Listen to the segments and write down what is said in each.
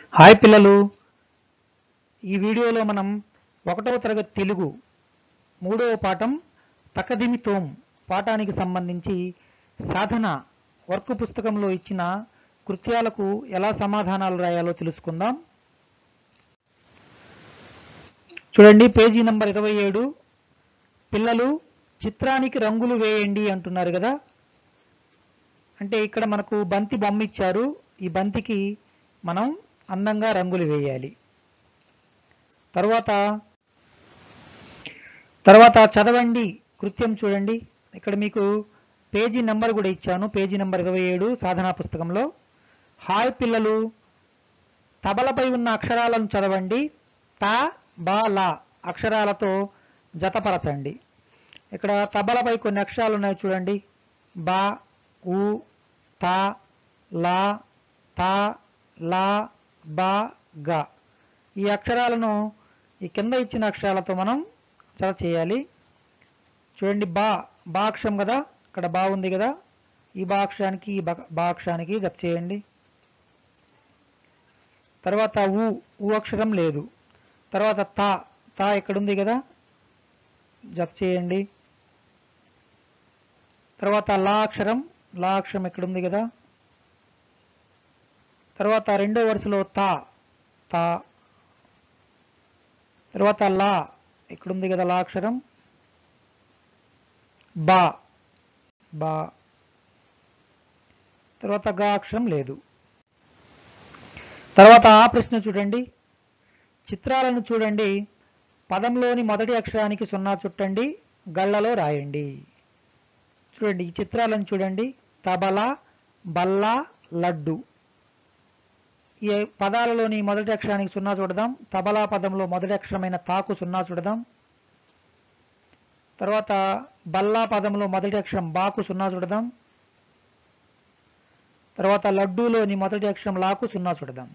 hi పిల్లలు ఈ వీడియోలో మనం ఒకటవ తరగతి తెలుగు మూడవ పాఠం తకదిమితోం పాఠానికి సంబంధించి సాధన వర్క్ పుస్తకంలో ఇచ్చిన కృత్యాలకు ఎలా సమాధానాలు రాయాలో తెలుసుకుందాం చూడండి పేజీ నంబర్ ఇరవై ఏడు పిల్లలు చిత్రానికి రంగులు వేయండి అంటున్నారు కదా అంటే ఇక్కడ మనకు బంతి బొమ్మ ఇచ్చారు ఈ బంతికి మనం అందంగా రంగులు వేయాలి తర్వాత తర్వాత చదవండి కృత్యం చూడండి ఇక్కడ మీకు పేజీ నెంబర్ కూడా ఇచ్చాను పేజీ నెంబర్ ఇరవై ఏడు సాధనా పుస్తకంలో హాయ్ పిల్లలు తబలపై ఉన్న అక్షరాలను చదవండి త బ ల అక్షరాలతో జతపరచండి ఇక్కడ తబలపై కొన్ని అక్షరాలు ఉన్నాయి చూడండి బ ఉ త ల త ల బ గ ఈ అక్షరాలను ఈ కింద ఇచ్చిన అక్షరాలతో మనం జత చేయాలి చూడండి బా బా అక్షరం కదా ఇక్కడ బా ఉంది కదా ఈ బా అక్షరానికి ఈ బా- బా అక్షరానికి జత చేయండి తర్వాత ఊ ఊ అక్షరం లేదు తర్వాత తా తా ఇక్కడ ఉంది కదా జత చేయండి తర్వాత లా అక్షరం లా అక్షరం ఇక్కడ ఉంది కదా తర్వాత రెండో వరుసలో తా తా తర్వాత లా ఇక్కడ ఉంది కదా లా అక్షరం బా బా తర్వాత గా అక్షరం లేదు తర్వాత ఆ ప్రశ్న చూడండి చిత్రాలను చూడండి పదంలోని మొదటి అక్షరానికి సున్నా చుట్టండి గళ్ళలో రాయండి చూడండి ఈ చిత్రాలను చూడండి తబల బల్ల లడ్డు ఈ పదాలలోని మొదటి అక్షరానికి సున్నా చూడదాం తబలా పదంలో మొదటి అక్షరమైన తాకు సున్నా చూడదాం తర్వాత బల్లా పదంలో మొదటి అక్షరం బాకు సున్నా చూడదాం తర్వాత లడ్డూలోని మొదటి అక్షరం లాకు సున్నా చూడదాం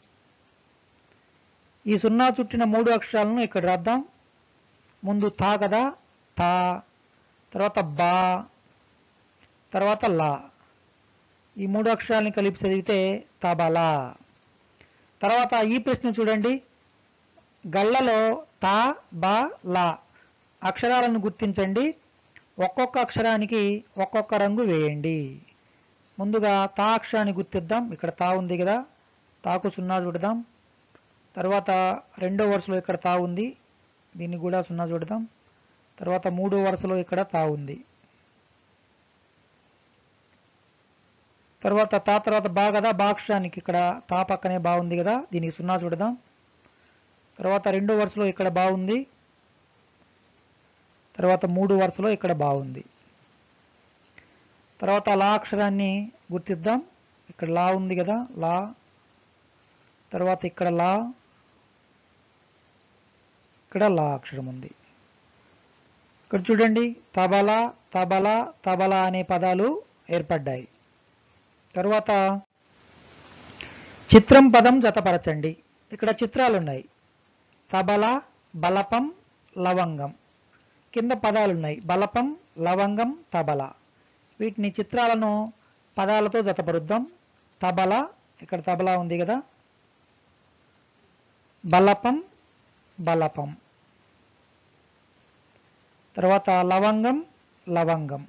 ఈ సున్నా చుట్టిన మూడు అక్షరాలను ఇక్కడ రాద్దాం ముందు తా కదా తా తర్వాత బా తర్వాత లా ఈ మూడు అక్షరాలని కలిపి చదివితే తబలా తర్వాత ఈ ప్రశ్న చూడండి గళ్ళలో తా బా లా అక్షరాలను గుర్తించండి ఒక్కొక్క అక్షరానికి ఒక్కొక్క రంగు వేయండి ముందుగా తా అక్షరాన్ని గుర్తిద్దాం ఇక్కడ తా ఉంది కదా తాకు సున్నా చూడదాం తర్వాత రెండో వరుసలో ఇక్కడ తా ఉంది దీన్ని కూడా సున్నా చూడదాం తర్వాత మూడో వరుసలో ఇక్కడ తా ఉంది తర్వాత తా తర్వాత బా కదా బా అక్షరానికి ఇక్కడ తా పక్కనే బాగుంది కదా దీనికి సున్నా చూడదాం తర్వాత రెండో వరుసలో ఇక్కడ బాగుంది తర్వాత మూడు వరుసలో ఇక్కడ బాగుంది తర్వాత లా అక్షరాన్ని గుర్తిద్దాం ఇక్కడ లా ఉంది కదా లా తర్వాత ఇక్కడ లా ఇక్కడ లా అక్షరం ఉంది ఇక్కడ చూడండి తబలా తబలా తబలా అనే పదాలు ఏర్పడ్డాయి తర్వాత చిత్రం పదం జతపరచండి ఇక్కడ చిత్రాలు ఉన్నాయి తబల బలపం లవంగం కింద పదాలు ఉన్నాయి బలపం లవంగం తబల వీటిని చిత్రాలను పదాలతో జతపరుద్దాం తబల ఇక్కడ తబలా ఉంది కదా బలపం బలపం తర్వాత లవంగం లవంగం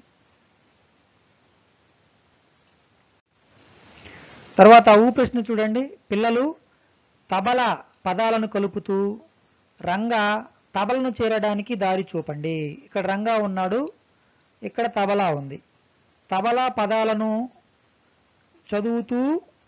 తర్వాత ఊ ప్రశ్న చూడండి పిల్లలు తబల పదాలను కలుపుతూ రంగా తబలను చేరడానికి దారి చూపండి ఇక్కడ రంగా ఉన్నాడు ఇక్కడ తబలా ఉంది తబలా పదాలను చదువుతూ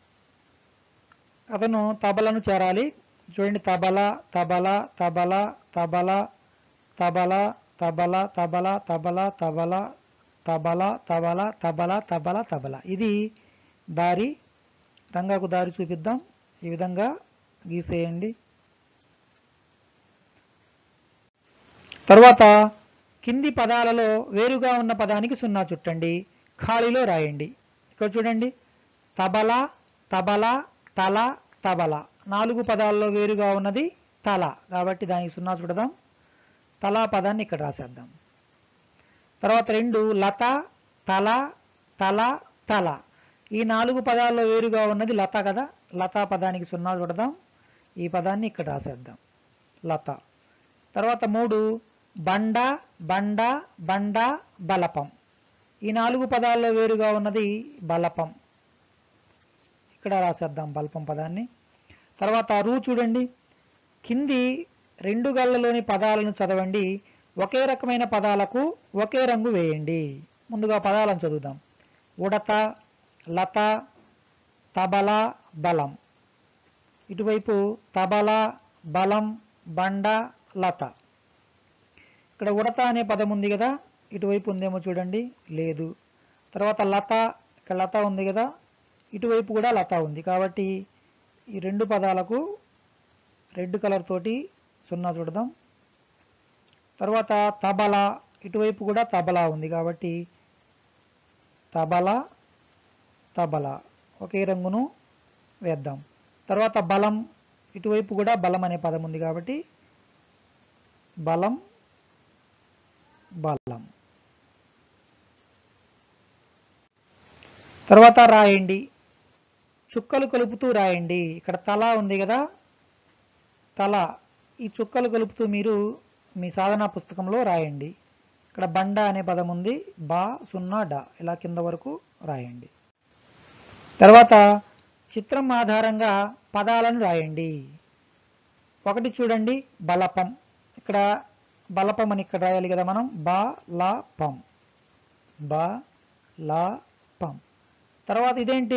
అతను తబలను చేరాలి చూడండి తబల తబల తబల తబల తబల తబల తబల తబల తబల తబల తబల తబల తబల తబల ఇది దారి రంగాకు దారి చూపిద్దాం ఈ విధంగా గీసేయండి తర్వాత కింది పదాలలో వేరుగా ఉన్న పదానికి సున్నా చుట్టండి ఖాళీలో రాయండి ఇక్కడ చూడండి తబల తబల తల తబల నాలుగు పదాల్లో వేరుగా ఉన్నది తల కాబట్టి దానికి సున్నా చుడదాం తలా పదాన్ని ఇక్కడ రాసేద్దాం తర్వాత రెండు లత తల తల తల ఈ నాలుగు పదాల్లో వేరుగా ఉన్నది లత కదా లత పదానికి సున్నా చూడదాం ఈ పదాన్ని ఇక్కడ రాసేద్దాం లత తర్వాత మూడు బండ బండ బండ బలపం ఈ నాలుగు పదాల్లో వేరుగా ఉన్నది బలపం ఇక్కడ రాసేద్దాం బలపం పదాన్ని తర్వాత రూ చూడండి కింది రెండు గళ్ళలోని పదాలను చదవండి ఒకే రకమైన పదాలకు ఒకే రంగు వేయండి ముందుగా పదాలను చదువుదాం ఉడత లత తబల బలం ఇటువైపు తబల బలం బండ లత ఇక్కడ ఉడత అనే పదం ఉంది కదా ఇటువైపు ఉందేమో చూడండి లేదు తర్వాత లత ఇక్కడ లత ఉంది కదా ఇటువైపు కూడా లత ఉంది కాబట్టి ఈ రెండు పదాలకు రెడ్ కలర్ తోటి సున్నా చూడదాం తర్వాత తబల ఇటువైపు కూడా తబలా ఉంది కాబట్టి తబల తబల ఒకే రంగును వేద్దాం తర్వాత బలం ఇటువైపు కూడా బలం అనే పదం ఉంది కాబట్టి బలం బలం తర్వాత రాయండి చుక్కలు కలుపుతూ రాయండి ఇక్కడ తల ఉంది కదా తల ఈ చుక్కలు కలుపుతూ మీరు మీ సాధనా పుస్తకంలో రాయండి ఇక్కడ బండ అనే పదం ఉంది బా సున్నా డా ఇలా కింద వరకు రాయండి తర్వాత చిత్రం ఆధారంగా పదాలను రాయండి ఒకటి చూడండి బలపం ఇక్కడ బలపం అని ఇక్కడ రాయాలి కదా మనం బా లా పం బా లా పం తర్వాత ఇదేంటి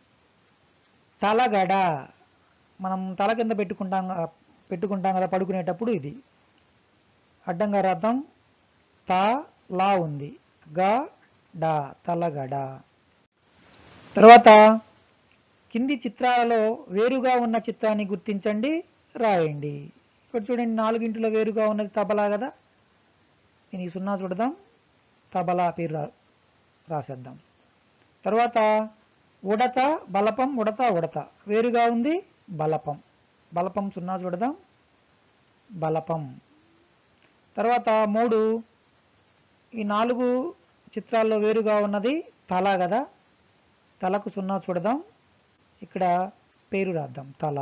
తలగడ మనం తల కింద పెట్టుకుంటాం గా- పెట్టుకుంటాం కదా పడుకునేటప్పుడు ఇది అడ్డంగా రాద్దాం త లా ఉంది గ డ తలగడ తర్వాత కింది చిత్రాలలో వేరుగా ఉన్న చిత్రాన్ని గుర్తించండి రాయండి ఇక్కడ చూడండి నాలుగింటిలో వేరుగా ఉన్నది తబలా కదా దీనికి సున్నా చూడదాం తబలా పేరు రా రాసేద్దాం తర్వాత ఉడత బలపం ఉడత ఉడత వేరుగా ఉంది బలపం బలపం సున్నా చూడదాం బలపం తర్వాత మూడు ఈ నాలుగు చిత్రాల్లో వేరుగా ఉన్నది తల కదా తలకు సున్నా చూడదాం ఇక్కడ పేరు రాద్దాం తల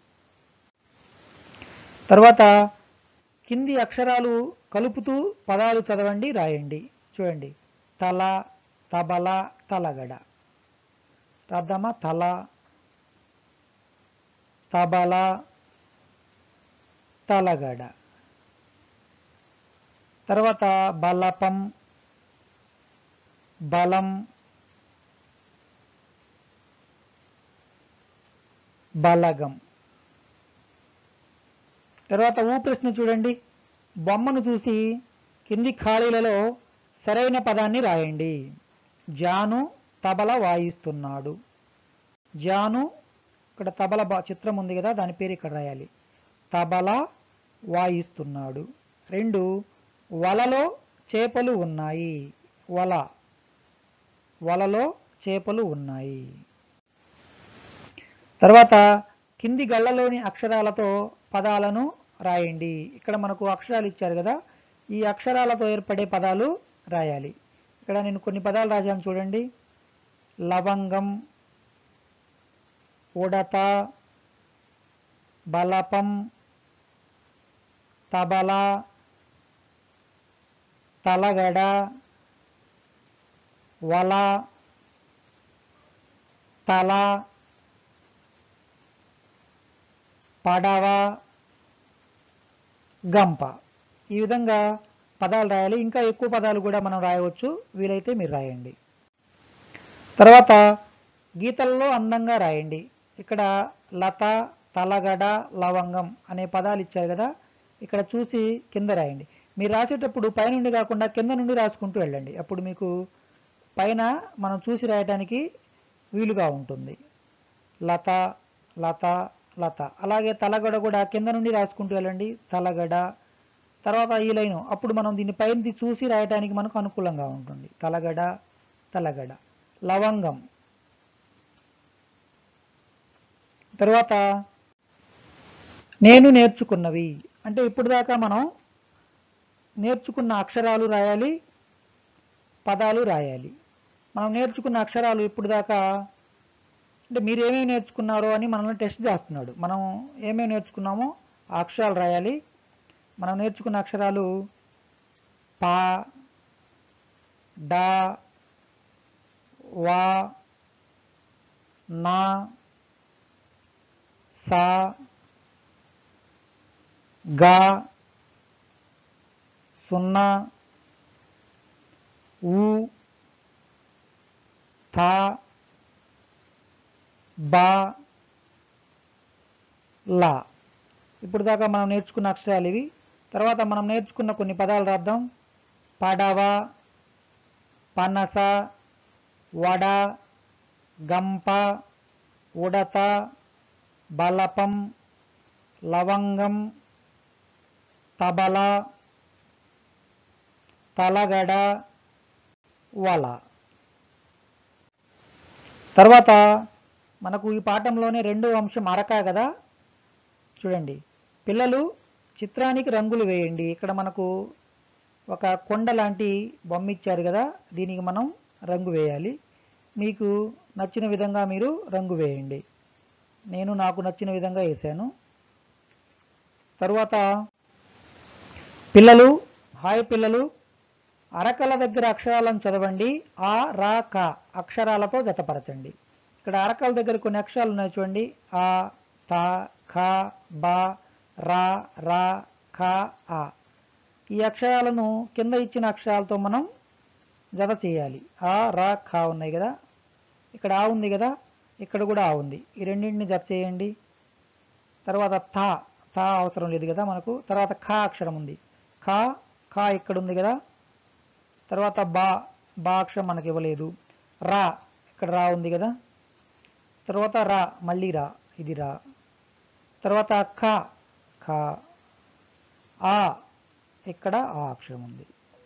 తర్వాత కింది అక్షరాలు కలుపుతూ పదాలు చదవండి రాయండి చూడండి తల తబల తలగడ రాద్దామా తల తబల తలగడ తర్వాత బలపం బలం బలగం తర్వాత ఊ ప్రశ్న చూడండి బొమ్మను చూసి కింది ఖాళీలలో సరైన పదాన్ని రాయండి జాను తబల వాయిస్తున్నాడు జాను ఇక్కడ తబల బా- చిత్రం ఉంది కదా దాని పేరు ఇక్కడ రాయాలి తబల వాయిస్తున్నాడు రెండు వలలో చేపలు ఉన్నాయి వల వలలో చేపలు ఉన్నాయి తర్వాత కింది గళ్ళలోని అక్షరాలతో పదాలను రాయండి ఇక్కడ మనకు అక్షరాలు ఇచ్చారు కదా ఈ అక్షరాలతో ఏర్పడే పదాలు రాయాలి ఇక్కడ నేను కొన్ని పదాలు రాశాను చూడండి లవంగం ఉడత బలపం తబల తలగడ వల తల పడవ గంప ఈ విధంగా పదాలు రాయాలి ఇంకా ఎక్కువ పదాలు కూడా మనం రాయవచ్చు వీలైతే మీరు రాయండి తర్వాత గీతల్లో అందంగా రాయండి ఇక్కడ లత తలగడ లవంగం అనే పదాలు ఇచ్చారు కదా ఇక్కడ చూసి కింద రాయండి మీరు రాసేటప్పుడు పైనుండి కాకుండా కింద నుండి రాసుకుంటూ వెళ్ళండి అప్పుడు మీకు పైన మనం చూసి రాయడానికి వీలుగా ఉంటుంది లత లత లత అలాగే తలగడ కూడా కింద నుండి రాసుకుంటూ వెళ్ళండి తలగడ తర్వాత ఈ లైను అప్పుడు మనం దీన్ని పైన చూసి రాయడానికి మనకు అనుకూలంగా ఉంటుంది తలగడ తలగడ లవంగం తర్వాత నేను నేర్చుకున్నవి అంటే ఇప్పుడు దాకా మనం నేర్చుకున్న అక్షరాలు రాయాలి పదాలు రాయాలి మనం నేర్చుకున్న అక్షరాలు ఇప్పుడు దాకా అంటే మీరు ఏమేమి నేర్చుకున్నారో అని మనల్ని టెస్ట్ చేస్తున్నాడు మనం ఏమేమి నేర్చుకున్నామో ఆ అక్షరాలు రాయాలి మనం నేర్చుకున్న అక్షరాలు పా డా వా నా సా గా సున్నా ఊ థా బా లా ఇప్పుడు దాకా మనం నేర్చుకున్న అక్షరాలు ఇవి తర్వాత మనం నేర్చుకున్న కొన్ని పదాలు రాద్దాం పడవ పనస వడ గంప ఉడత బలపం లవంగం తబల తలగడ వల తర్వాత మనకు ఈ పాఠంలోనే రెండో అంశం అరక కదా చూడండి పిల్లలు చిత్రానికి రంగులు వేయండి ఇక్కడ మనకు ఒక కొండ లాంటి బొమ్మ ఇచ్చారు కదా దీనికి మనం రంగు వేయాలి మీకు నచ్చిన విధంగా మీరు రంగు వేయండి నేను నాకు నచ్చిన విధంగా వేసాను తరువాత పిల్లలు హాయ్ పిల్లలు అరకల దగ్గర అక్షరాలను చదవండి ఆ రా క అక్షరాలతో జతపరచండి ఇక్కడ అరకల దగ్గర కొన్ని అక్షరాలు ఉన్నాయి చూడండి ఆ త ఖ బ రా రా ఖ ఆ ఈ అక్షరాలను కింద ఇచ్చిన అక్షరాలతో మనం జత చేయాలి ఆ రా ఖ ఉన్నాయి కదా ఇక్కడ ఆ ఉంది కదా ఇక్కడ కూడా ఆ ఉంది ఈ రెండింటిని జత చేయండి తర్వాత థ థ అవసరం లేదు కదా మనకు తర్వాత ఖ అక్షరం ఉంది ఖ ఖ ఇక్కడ ఉంది కదా తర్వాత బా బా అక్షరం మనకి ఇవ్వలేదు రా ఇక్కడ రా ఉంది కదా తర్వాత రా మళ్ళీ రా ఇది రా తర్వాత ఖ ఖ ఆ ఇక్కడ ఆ అక్షరం ఉంది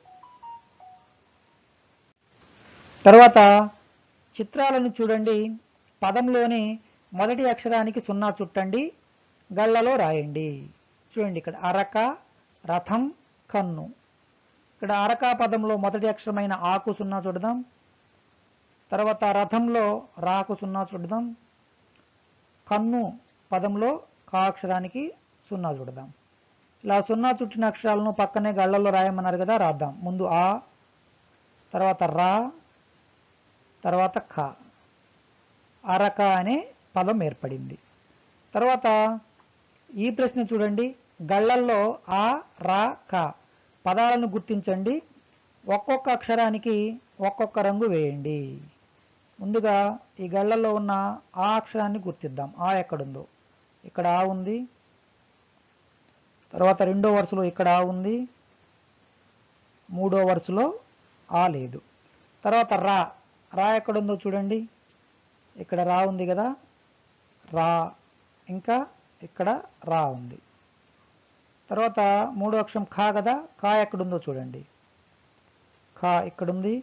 తర్వాత చిత్రాలను చూడండి పదంలోని మొదటి అక్షరానికి సున్నా చుట్టండి గళ్ళలో రాయండి చూడండి ఇక్కడ అరక రథం కన్ను ఇక్కడ అరక పదంలో మొదటి అక్షరమైన ఆకు సున్నా చూడదాం తర్వాత రథంలో రాకు సున్నా చూడదాం కన్ను పదంలో కా అక్షరానికి సున్నా చూడదాం ఇలా సున్నా చుట్టిన అక్షరాలను పక్కనే గళ్ళల్లో రాయమన్నారు కదా రాద్దాం ముందు ఆ తర్వాత రా తర్వాత ఖ అరక అనే పదం ఏర్పడింది తర్వాత ఈ ప్రశ్న చూడండి గళ్ళల్లో ఆ రా క పదాలను గుర్తించండి ఒక్కొక్క అక్షరానికి ఒక్కొక్క రంగు వేయండి ముందుగా ఈ గళ్ళల్లో ఉన్న ఆ అక్షరాన్ని గుర్తిద్దాం ఆ ఎక్కడుందో ఇక్కడ ఆ ఉంది తర్వాత రెండో వరుసలో ఇక్కడ ఆ ఉంది మూడో వరుసలో ఆ లేదు తర్వాత రా రా ఎక్కడుందో చూడండి ఇక్కడ రా ఉంది కదా రా ఇంకా ఇక్కడ రా ఉంది తర్వాత మూడో అక్షరం ఖా కదా ఖా ఎక్కడుందో చూడండి ఖా ఇక్కడుంది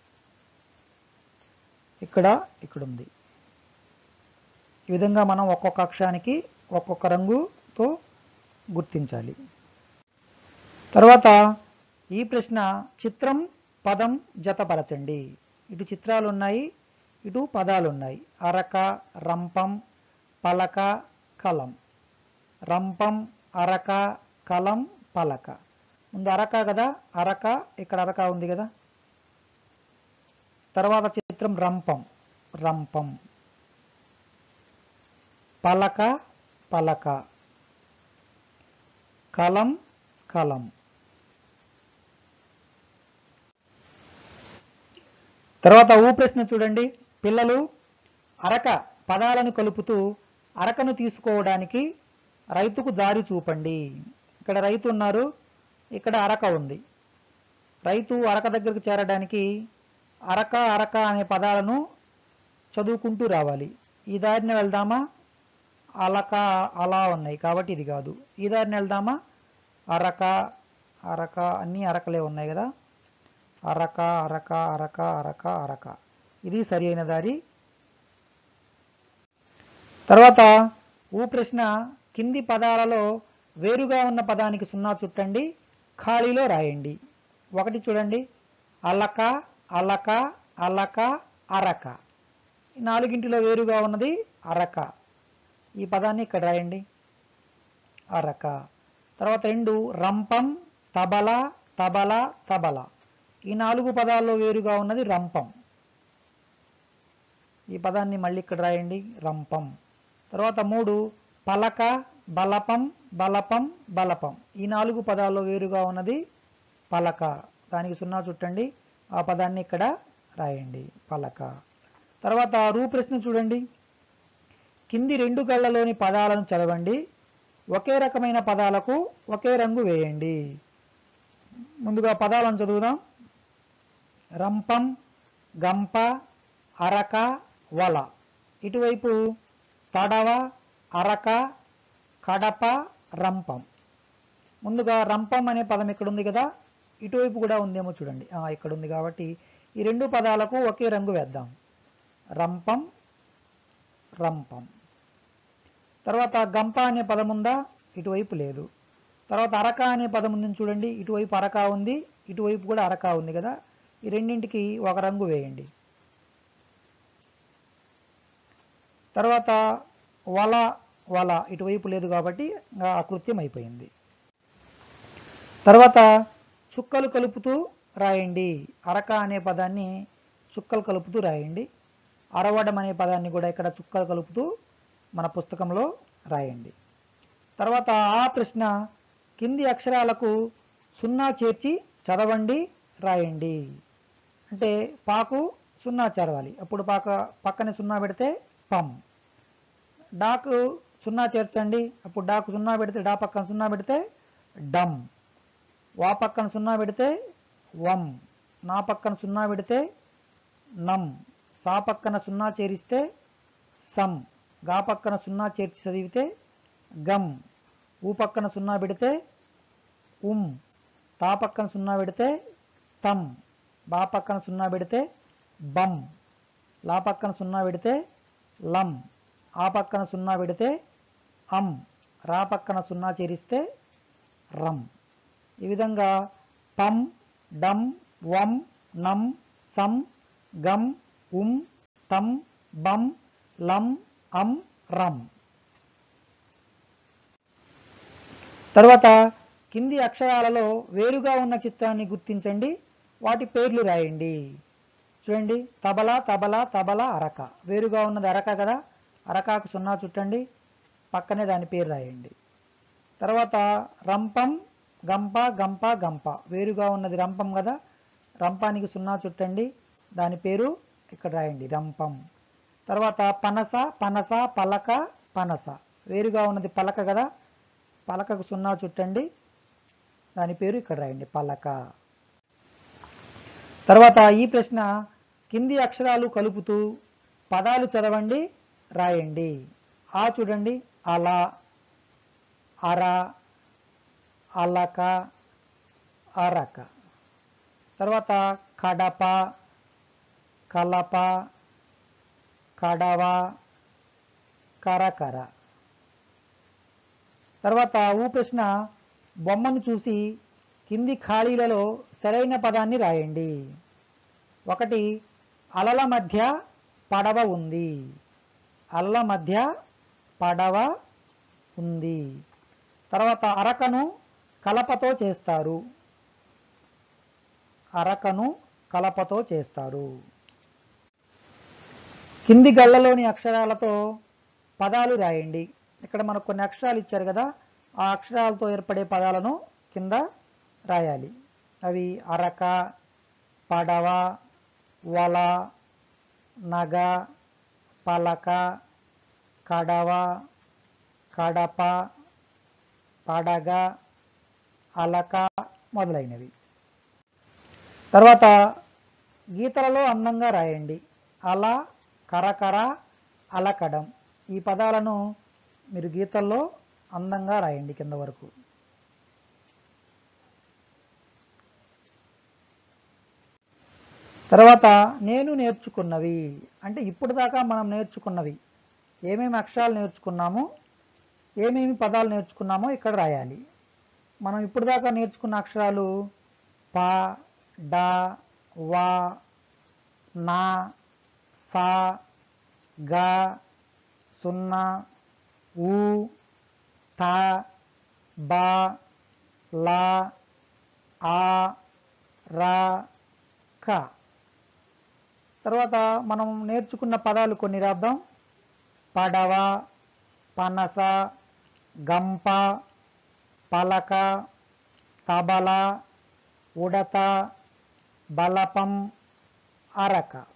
ఇక్కడ ఇక్కడుంది ఈ విధంగా మనం ఒక్కొక్క అక్షరానికి ఒక్కొక్క రంగుతో గుర్తించాలి తర్వాత ఈ ప్రశ్న చిత్రం పదం జతపరచండి ఇటు చిత్రాలు ఉన్నాయి ఇటు పదాలు ఉన్నాయి అరక రంపం పలక కలం రంపం అరక కలం పలక ముందు అరక కదా అరక ఇక్కడ అరక ఉంది కదా తర్వాత చిత్రం రంపం రంపం పలక పలక కలం కలం తర్వాత ఊ ప్రశ్న చూడండి పిల్లలు అరక పదాలను కలుపుతూ అరకను తీసుకోవడానికి రైతుకు దారి చూపండి ఇక్కడ రైతు ఉన్నారు ఇక్కడ అరక ఉంది రైతు అరక దగ్గరకు చేరడానికి అరక అరక అనే పదాలను చదువుకుంటూ రావాలి ఈ దారిన వెళ్దామా అలక అలా ఉన్నాయి కాబట్టి ఇది కాదు ఈ దారిని వెళ్దామా అరక అరక అన్నీ అరకలే ఉన్నాయి కదా అరక అరక అరక అరక అరక ఇది సరి అయిన దారి తర్వాత ఊ ప్రశ్న కింది పదాలలో వేరుగా ఉన్న పదానికి సున్నా చుట్టండి ఖాళీలో రాయండి ఒకటి చూడండి అలక అలక అలక అరక ఈ నాలుగింటిలో వేరుగా ఉన్నది అరక ఈ పదాన్ని ఇక్కడ రాయండి అరక తర్వాత రెండు రంపం తబల తబల తబల ఈ నాలుగు పదాల్లో వేరుగా ఉన్నది రంపం ఈ పదాన్ని మళ్ళీ ఇక్కడ రాయండి రంపం తర్వాత మూడు పలక బలపం బలపం బలపం ఈ నాలుగు పదాల్లో వేరుగా ఉన్నది పలక దానికి సున్నా చుట్టండి ఆ పదాన్ని ఇక్కడ రాయండి పలక తర్వాత రూప్రశ్న చూడండి కింది రెండు కళ్ళలోని పదాలను చదవండి ఒకే రకమైన పదాలకు ఒకే రంగు వేయండి ముందుగా పదాలను చదువుదాం రంపం గంప అరక వల ఇటువైపు తడవ అరక కడప రంపం ముందుగా రంపం అనే పదం ఇక్కడ ఉంది కదా ఇటువైపు కూడా ఉందేమో చూడండి ఆ, ఇక్కడ ఉంది కాబట్టి ఈ రెండు పదాలకు ఒకే రంగు వేద్దాం రంపం రంపం తర్వాత గంప అనే పదం ఉందా ఇటువైపు లేదు తర్వాత అరక అనే పదం ఉందని చూడండి ఇటువైపు అరక ఉంది ఇటువైపు కూడా అరక ఉంది కదా ఈ రెండింటికి ఒక రంగు వేయండి తర్వాత వల వల ఇటువైపు లేదు కాబట్టి ఇంకా అకృత్యం అయిపోయింది తర్వాత చుక్కలు కలుపుతూ రాయండి అరక అనే పదాన్ని చుక్కలు కలుపుతూ రాయండి అరవడం అనే పదాన్ని కూడా ఇక్కడ చుక్కలు కలుపుతూ మన పుస్తకంలో రాయండి తర్వాత ఆ ప్రశ్న కింది అక్షరాలకు సున్నా చేర్చి చదవండి రాయండి అంటే పాకు సున్నా చదవాలి అప్పుడు పాక పక్కనే సున్నా పెడితే పం డాకు సున్నా చేర్చండి అప్పుడు డాకు సున్నా పెడితే డా పక్కన సున్నా పెడితే డమ్ వా పక్కన సున్నా పెడితే వం నా పక్కన సున్నా పెడితే నం సా పక్కన సున్నా చేరిస్తే సం గా పక్కన సున్నా చేర్చి చదివితే గమ్ ఊ పక్కన సున్నా పెడితే ఉం తా పక్కన సున్నా పెడితే తం బా పక్కన సున్నా పెడితే బం లా పక్కన సున్నా పెడితే లం ఆ పక్కన సున్నా పెడితే అం రా పక్కన సున్నా చేరిస్తే రం ఈ విధంగా పం డం వం నం సం గం ఉం తం బం లం అం రం తర్వాత కింది అక్షరాలలో వేరుగా ఉన్న చిత్రాన్ని గుర్తించండి వాటి పేర్లు రాయండి చూడండి తబల తబల తబల అరక వేరుగా ఉన్నది అరక కదా అరకాకు సున్నా చుట్టండి పక్కనే దాని పేరు రాయండి తర్వాత రంపం గంప గంప గంప వేరుగా ఉన్నది రంపం కదా రంపానికి సున్నా చుట్టండి దాని పేరు ఇక్కడ రాయండి రంపం తర్వాత పనస పనస పలక పనస వేరుగా ఉన్నది పలక కదా పలకకు సున్నా చుట్టండి దాని పేరు ఇక్కడ రాయండి పలక తర్వాత ఈ ప్రశ్న కింది అక్షరాలు కలుపుతూ పదాలు చదవండి రాయండి ఆ చూడండి అలా అర అలక అరక తర్వాత కడప కలప కడవ కరకర తర్వాత ఊ ప్రశ్న బొమ్మను చూసి కింది ఖాళీలలో సరైన పదాన్ని రాయండి ఒకటి అలల మధ్య పడవ ఉంది అలల మధ్య పడవ ఉంది తర్వాత అరకను కలపతో చేస్తారు అరకను కలపతో చేస్తారు కింది గళ్ళలోని అక్షరాలతో పదాలు రాయండి ఇక్కడ మనకు కొన్ని అక్షరాలు ఇచ్చారు కదా ఆ అక్షరాలతో ఏర్పడే పదాలను కింద రాయాలి అవి అరక పడవ వల నగ పలక కడవ కడప పడగ అలక మొదలైనవి తర్వాత గీతలలో అందంగా రాయండి అల కరకర అలకడం ఈ పదాలను మీరు గీతల్లో అందంగా రాయండి కింద వరకు తర్వాత నేను నేర్చుకున్నవి అంటే ఇప్పుడు దాకా మనం నేర్చుకున్నవి ఏమేమి అక్షరాలు నేర్చుకున్నామో ఏమేమి పదాలు నేర్చుకున్నామో ఇక్కడ రాయాలి మనం ఇప్పుడు దాకా నేర్చుకున్న అక్షరాలు ప డ వా నా సా గ సున్నా ఊ త బ ల ఆ రా క తర్వాత మనం నేర్చుకున్న పదాలు కొన్ని రాద్దాం పడవ పనస గంప పలక తబల ఉడత బలపం అరక